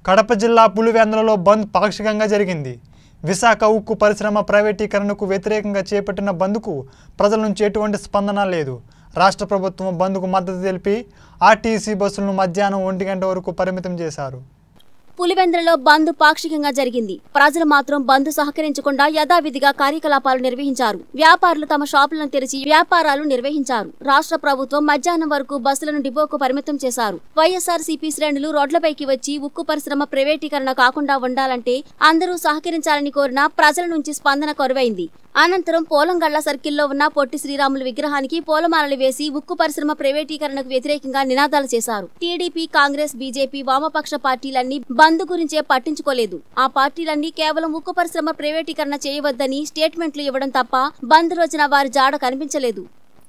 కడప జిల్లా పులివెందులలో బంద్ పాక్షికంగా జరిగింది విశాఖ ఉక్కు పరిశ్రమ ప్రైవేటీకరణకు వ్యతిరేకంగా చేపట్టిన బంద్కు ప్రజల నుంచి ఎటువంటి స్పందన లేదు రాష్ట్ర ప్రభుత్వం బంద్కు మద్దతు తెలిపి ఆర్టీసీ బస్సులను మధ్యాహ్నం ఒంటి గంట వరకు పరిమితం చేశారు పులివెందులలో బంద్ పాక్షికంగా జరిగింది ప్రజలు మాత్రం బంద్ సహకరించకుండా యథావిధిగా కార్యకలాపాలు నిర్వహించారు వ్యాపారులు తమ షాపులను తెరిచి వ్యాపారాలు నిర్వహించారు రాష్ట్ర ప్రభుత్వం మధ్యాహ్నం వరకు బస్సులను డిపోకు పరిమితం చేశారు వైఎస్ఆర్ సిపి శ్రేణులు రోడ్లపైకి వచ్చి ఉక్కు పరిశ్రమ ప్రైవేటీకరణ కాకుండా ఉండాలంటే అందరూ సహకరించాలని కోరిన ప్రజల నుంచి స్పందన కొరవైంది అనంతరం పోలంగళ్ల సర్కిల్లో ఉన్న పొట్టి శ్రీరాములు విగ్రహానికి పూలమాలలు వేసి ఉక్కు పరిశ్రమ ప్రైవేటీకరణకు వ్యతిరేకంగా నినాదాలు చేశారు టీడీపీ కాంగ్రెస్ బీజేపీ వామపక్ష పార్టీలన్నీ బంద్ గురించే పట్టించుకోలేదు ఆ పార్టీలన్నీ కేవలం ఉక్కు పరిశ్రమ ప్రైవేటీకరణ చేయవద్దని స్టేట్మెంట్లు ఇవ్వడం తప్ప బంద్ రోజున వారి జాడ కనిపించలేదు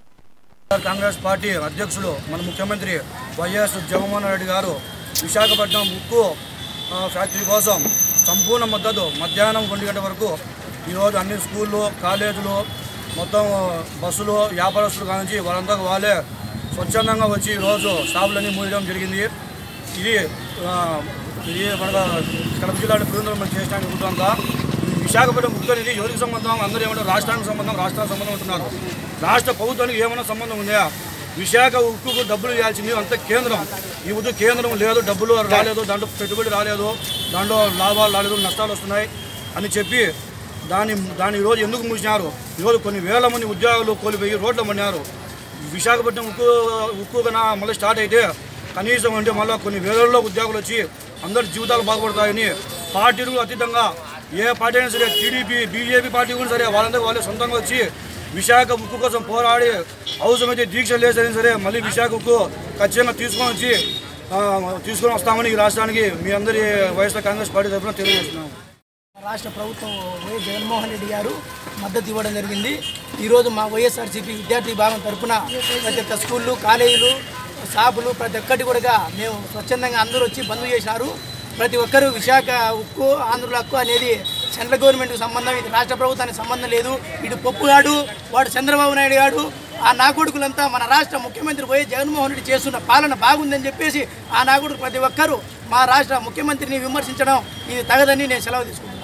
కాంగ్రెస్ పార్టీ అధ్యక్షులు మన ముఖ్యమంత్రి వైఎస్ జగన్మోహన్ రెడ్డి గారు విశాఖపట్నం ఉక్కు ఆ, ఫ్యాక్టరీ కోసం సంపూర్ణ మద్దతు మధ్యాహ్నం ఒంటి గంట వరకు ఈరోజు అన్ని స్కూళ్ళు కాలేజీలు మొత్తం బస్సులు వ్యాపారస్తులు కానించి వాళ్ళంతా వాళ్ళే స్వచ్ఛందంగా వచ్చి ఈరోజు షాపులన్నీ మూయడం జరిగింది ఇది ఆ, ఇది మన కడప జిల్లా బృందం మనం చేసడానికి ఉంటుందా విశాఖపట్నం ఉక్కు అనేది ఎవరికి సంబంధం అందరూ ఏమంటారు రాష్ట్రానికి సంబంధం రాష్ట్రానికి సంబంధం ఉంటున్నారు రాష్ట్ర ప్రభుత్వానికి ఏమైనా సంబంధం ఉందా విశాఖ ఉక్కుకు డబ్బులు ఇవ్వాల్సింది అంత కేంద్రం ఈ ఉద్దు కేంద్రం లేదు డబ్బులు రాలేదు దాంట్లో పెట్టుబడి రాలేదు దాంట్లో లాభాలు రాలేదు నష్టాలు వస్తున్నాయి అని చెప్పి దాని దాని ఈరోజు ఎందుకు మూసినారు ఈరోజు కొన్ని వేల మంది ఉద్యోగులు కోల్పోయి రోడ్లు పడినారు విశాఖపట్నం ఉక్కు ఉక్కు కన్నా మళ్ళీ స్టార్ట్ అయితే కనీసం అంటే మళ్ళీ కొన్ని వేలలో ఉద్యోగులు వచ్చి అందరి జీవితాలు బాగుపడతాయని పార్టీలకు అతీతంగా ఏ పార్టీ అయినా సరే టీడీపీ బీజేపీ పార్టీ కూడా సరే వాళ్ళందరూ వాళ్ళే సొంతంగా వచ్చి విశాఖ ఉక్కు కోసం పోరాడి అవసరమైతే దీక్షలు చేసైనా సరే మళ్ళీ విశాఖ ఉక్కు ఖచ్చితంగా తీసుకొని వచ్చి ఆ, తీసుకొని వస్తామని ఈ రాష్ట్రానికి మీ అందరి వైఎస్ఆర్ కాంగ్రెస్ పార్టీ తరఫున తెలియజేస్తున్నాం రాష్ట్ర ప్రభుత్వం వైఎస్ జగన్మోహన్ రెడ్డి గారు మద్దతు ఇవ్వడం జరిగింది ఈరోజు మా వైఎస్ఆర్సీపీ విద్యార్థి విభాగం తరఫున ప్రతి ఒక్క స్కూళ్ళు కాలేజీలు షాపులు ప్రతి ఒక్కటి కూడా మేము స్వచ్ఛందంగా అందరూ వచ్చి బంద్ చేశారు ప్రతి ఒక్కరూ విశాఖ ఉక్కు ఆంధ్రుల హక్కు అనేది సెంట్రల్ గవర్నమెంట్కి సంబంధం ఇది రాష్ట్ర ప్రభుత్వానికి సంబంధం లేదు ఇటు పప్పుగాడు వాడు చంద్రబాబు నాయుడు గారు ఆ నాకొడుకులంతా మన రాష్ట్ర ముఖ్యమంత్రి వైఎస్ జగన్మోహన్ రెడ్డి చేస్తున్న పాలన బాగుందని చెప్పేసి ఆ నాకొడుకు ప్రతి ఒక్కరూ మా రాష్ట్ర ముఖ్యమంత్రిని విమర్శించడం ఇది తగదని నేను సెలవు తీసుకుంటున్నాను